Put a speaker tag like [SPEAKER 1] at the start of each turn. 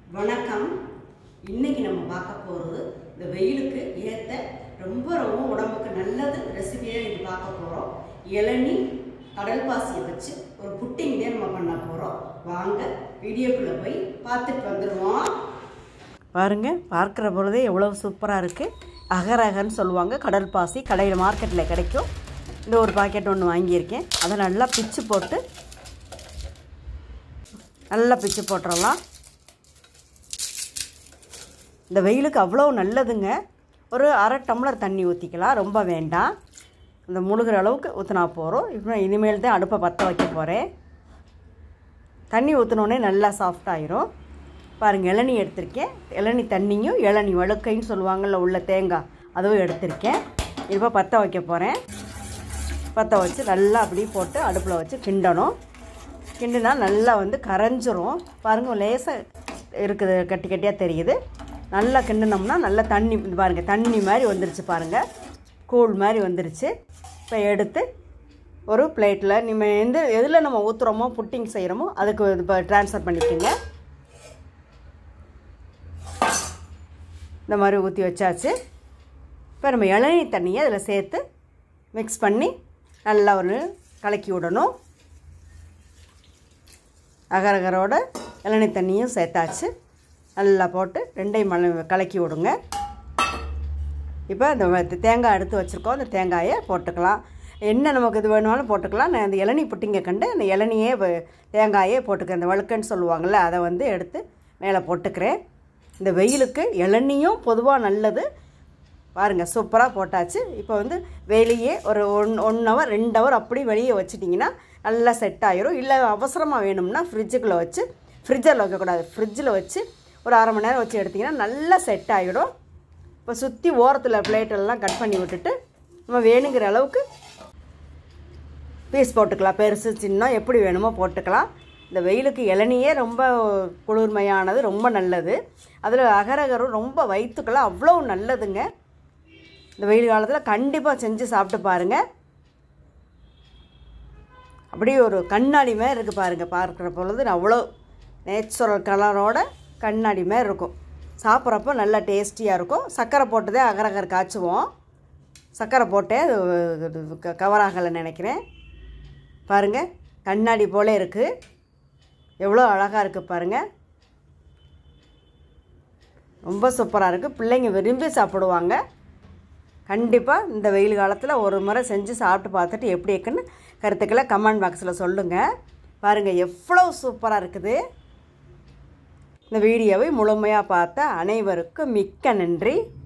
[SPEAKER 1] வணக்கம் இன்னைக்கு நம்ம பார்க்க போகிறது இந்த வெயிலுக்கு ஏற்ற ரொம்ப ரொம்ப உடம்புக்கு நல்லது ரெசிபியாக இது பார்க்க போகிறோம் இளநீ கடல் பாசியை வச்சு ஒரு புட்டிங் தான் நம்ம பண்ண போகிறோம் வாங்க வீடியோக்குள்ளே போய் பார்த்துட்டு வந்துடுவோம்
[SPEAKER 2] பாருங்க பார்க்குற பொழுதே எவ்வளோ சூப்பராக இருக்குது அகரகன்னு சொல்லுவாங்க கடல் பாசி கடையில் மார்க்கெட்டில் கிடைக்கும் இந்த ஒரு பாக்கெட் ஒன்று வாங்கியிருக்கேன் அதை நல்லா பிச்சு போட்டு நல்லா பிச்சு போட்டுடலாம் இந்த வெயிலுக்கு அவ்வளோ நல்லதுங்க ஒரு அரை டம்ளர் தண்ணி ஊற்றிக்கலாம் ரொம்ப வேண்டாம் இந்த முழுகிற அளவுக்கு ஊற்றினா போகிறோம் இப்போ இனிமேல் தான் அடுப்பை பற்ற வைக்க போகிறேன் தண்ணி ஊற்றினோடனே நல்லா சாஃப்ட் ஆயிரும் பாருங்கள் இளநீ எடுத்திருக்கேன் இளநீ தண்ணியும் இளநீ வழுக்கைன்னு சொல்லுவாங்கள்ல உள்ள தேங்காய் அதுவும் எடுத்திருக்கேன் இப்போ பற்ற வைக்க போகிறேன் பற்ற வச்சு நல்லா அப்படி போட்டு அடுப்பில் வச்சு கிண்டணும் கிண்டினா நல்லா வந்து கரைஞ்சிரும் பாருங்கள் லேசாக இருக்குது கட்டி கட்டியாக தெரியுது நல்லா கிண்டினோம்னா நல்லா தண்ணி இது பாருங்கள் தண்ணி மாதிரி வந்துருச்சு பாருங்கள் கூழ் மாதிரி வந்துருச்சு இப்போ எடுத்து ஒரு பிளேட்டில் நம்ம எந்த எதில் நம்ம ஊற்றுறோமோ புட்டிங் செய்கிறோமோ அதுக்கு இப்போ ட்ரான்ஸ்ஃபர் பண்ணிக்கோங்க இந்த மாதிரி ஊற்றி வச்சாச்சு இப்போ நம்ம இளநீ தண்ணியை அதில் சேர்த்து மிக்ஸ் பண்ணி நல்லா ஒரு கலக்கி விடணும் அகரகரோட இளநீ தண்ணியும் சேர்த்தாச்சு நல்லா போட்டு ரெண்டையும் மல கலக்கி விடுங்க இப்போ இந்த வ- தேங்காய் எடுத்து வச்சுருக்கோம் அந்த தேங்காயை போட்டுக்கலாம் என்ன நமக்கு இது வேணுமாலும் போட்டுக்கலாம் நான் இந்த இளநீ புட்டிங்க கண்டு அந்த இளநியே வ- தேங்காயே போட்டுக்கிறேன் இந்த வழுக்கன்னு சொல்லுவாங்கள்ல அதை வந்து எடுத்து மேலே போட்டுக்கிறேன் இந்த வெயிலுக்கு இளநியும் பொதுவாக நல்லது பாருங்கள் சூப்பராக போட்டாச்சு இப்போ வந்து வெளியே ஒரு ஒன் ஒன் ஹவர் ரெண்டு ஹவர் அப்படி வெளியே வச்சிட்டிங்கன்னா நல்லா செட் ஆயிரும் இல்லை அவசரமாக வேணும்னா ஃப்ரிட்ஜுக்குள்ளே வச்சு ஃப்ரிட்ஜில் வைக்கக்கூடாது ஃப்ரிட்ஜில் வச்சு ஒரு அரை மணி நேரம் வச்சு எடுத்திங்கன்னா நல்லா செட் ஆகிடும் இப்போ சுற்றி ஓரத்தில் பிளேட்டெல்லாம் கட் பண்ணி விட்டுட்டு நம்ம வேணுங்கிற அளவுக்கு பீஸ் போட்டுக்கலாம் பெருசு சின்ன எப்படி வேணுமோ போட்டுக்கலாம் இந்த வெயிலுக்கு இளநியே ரொம்ப குளிர்மையானது ரொம்ப நல்லது அதில் அகரகரும் ரொம்ப வயிற்றுக்கெல்லாம் அவ்வளோ நல்லதுங்க இந்த வெயில் காலத்தில் கண்டிப்பாக செஞ்சு சாப்பிட்டு பாருங்கள் அப்படியே ஒரு கண்ணாடி மாதிரி இருக்குது பாருங்கள் பார்க்குற பொழுது அவ்வளோ நேச்சுரல் கலரோட கண்ணாடி மாதிரி இருக்கும் சாப்பிட்றப்போ நல்லா டேஸ்டியாக இருக்கும் சர்க்கரை போட்டு தான் அகரகர் காய்ச்சுவோம் சர்க்கரை போட்டே அது கவர் ஆகலை நினைக்கிறேன் பாருங்கள் கண்ணாடி போல இருக்குது எவ்வளோ அழகாக இருக்குது பாருங்கள் ரொம்ப சூப்பராக இருக்குது பிள்ளைங்க விரும்பி சாப்பிடுவாங்க கண்டிப்பாக இந்த வெயில் காலத்தில் ஒரு முறை செஞ்சு சாப்பிட்டு பார்த்துட்டு எப்படி இருக்குன்னு கருத்துக்களை கமெண்ட் பாக்ஸில் சொல்லுங்கள் பாருங்கள் எவ்வளோ சூப்பராக இருக்குது இந்த வீடியோவை முழுமையாக பார்த்த அனைவருக்கும் மிக்க நன்றி